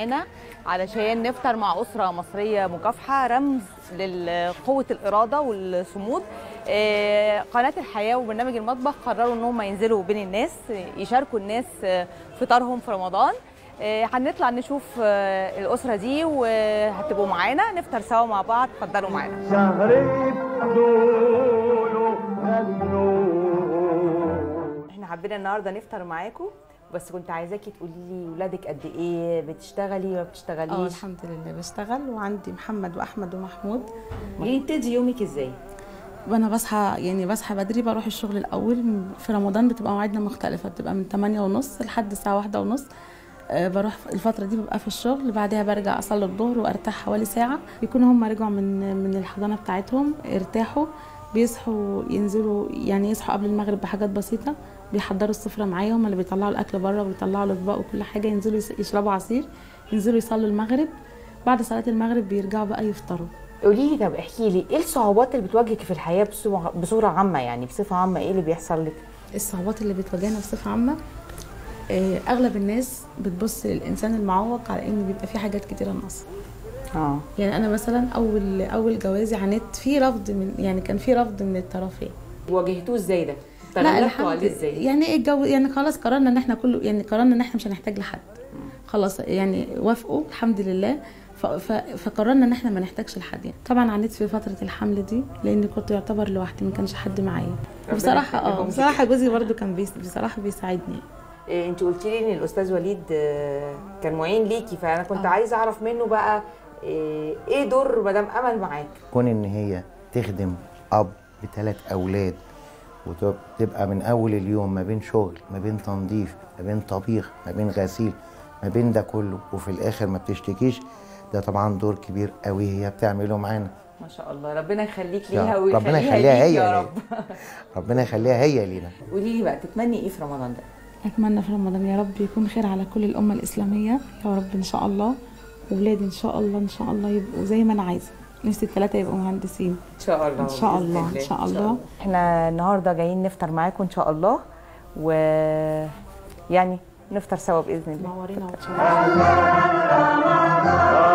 معانا علشان نفطر مع اسره مصريه مكافحه رمز لقوه الاراده والصمود آه، قناه الحياه وبرنامج المطبخ قرروا ان هم ينزلوا بين الناس يشاركوا الناس آه، فطارهم في رمضان آه، هنطلع نشوف آه، الاسره دي وهتبقوا معانا نفطر سوا مع بعض اتفضلوا معانا شهر الدول والنور احنا حبينا النهارده نفطر معاكم بس كنت عايزاكي تقولي لي ولادك قد ايه بتشتغلي ما اه بتشتغليش الحمد لله بشتغل وعندي محمد واحمد ومحمود يبتدي يومك ازاي وانا بصحى يعني بصحى بدري بروح الشغل الاول في رمضان بتبقى مواعيدنا مختلفه بتبقى من 8 ونص لحد الساعه واحدة ونص آه، بروح الفترة دي ببقى في الشغل بعدها برجع أصلي الظهر وأرتاح حوالي ساعة بيكونوا هم رجعوا من من الحضانة بتاعتهم ارتاحوا بيصحوا ينزلوا يعني يصحوا قبل المغرب بحاجات بسيطة بيحضروا السفرة معايا هم اللي بيطلعوا الأكل بره وبيطلعوا الأطباق وكل حاجة ينزلوا يس- يشربوا عصير ينزلوا يصلوا المغرب بعد صلاة المغرب بيرجعوا بقى يفطروا قولي لي طب احكي لي ايه الصعوبات اللي بتواجهك في الحياه بصوره بصوره عامه يعني بصفه عامه ايه اللي بيحصل لك الصعوبات اللي بتواجهنا بصفة عامة آه، أغلب الناس بتبص للإنسان المعوق على إن بيبقى فيه حاجات كتيرة ناقصة اه يعني أنا مثلا أول أول جوازي عانيت في رفض من يعني كان في رفض من الطرفين واجهتوه ازاي ده الحمد يعني الجو يعني خلاص قررنا ان احنا كله يعني قررنا ان احنا مش هنحتاج لحد خلاص يعني وافقوا الحمد لله ف- ف- فقررنا ان احنا ما نحتاجش لحد يعني طبعا عانيت في فتره الحمل دي لان كنت يعتبر لوحدي ما كانش حد معايا بصراحه اه يخليهم بصراحه جوزي برضو كان بيس بصراحه بيساعدني إيه انت قلتي لي ان الاستاذ وليد آه، كان معين ليكي فانا كنت آه. عايزه اعرف منه بقى إيه, ايه دور مدام امل معاك كون ان هي تخدم اب بثلاث اولاد وتبقى من اول اليوم ما بين شغل ما بين تنظيف ما بين طبيخ ما بين غسيل ما بين ده كله وفي الاخر ما بتشتكيش ده طبعا دور كبير قوي هي بتعمله معانا ما شاء الله ربنا يخليك يا ليها رب. ويخليها ربنا يخليها ليك هي يا لينا. رب ربنا يخليها هي لينا قولي لي بقى تتمني ايه في رمضان ده اتمنى في رمضان يا رب يكون خير على كل الامه الاسلاميه يا رب ان شاء الله وولادي ان شاء الله ان شاء الله يبقوا زي ما انا عايزه نفسي الثلاثه يبقوا مهندسين ان شاء الله ان شاء بإذن الله ان شاء الله احنا النهارده جايين نفطر معاكم ان شاء الله و يعني نفطر سوا باذن الله منورينا وتشرفونا رمضان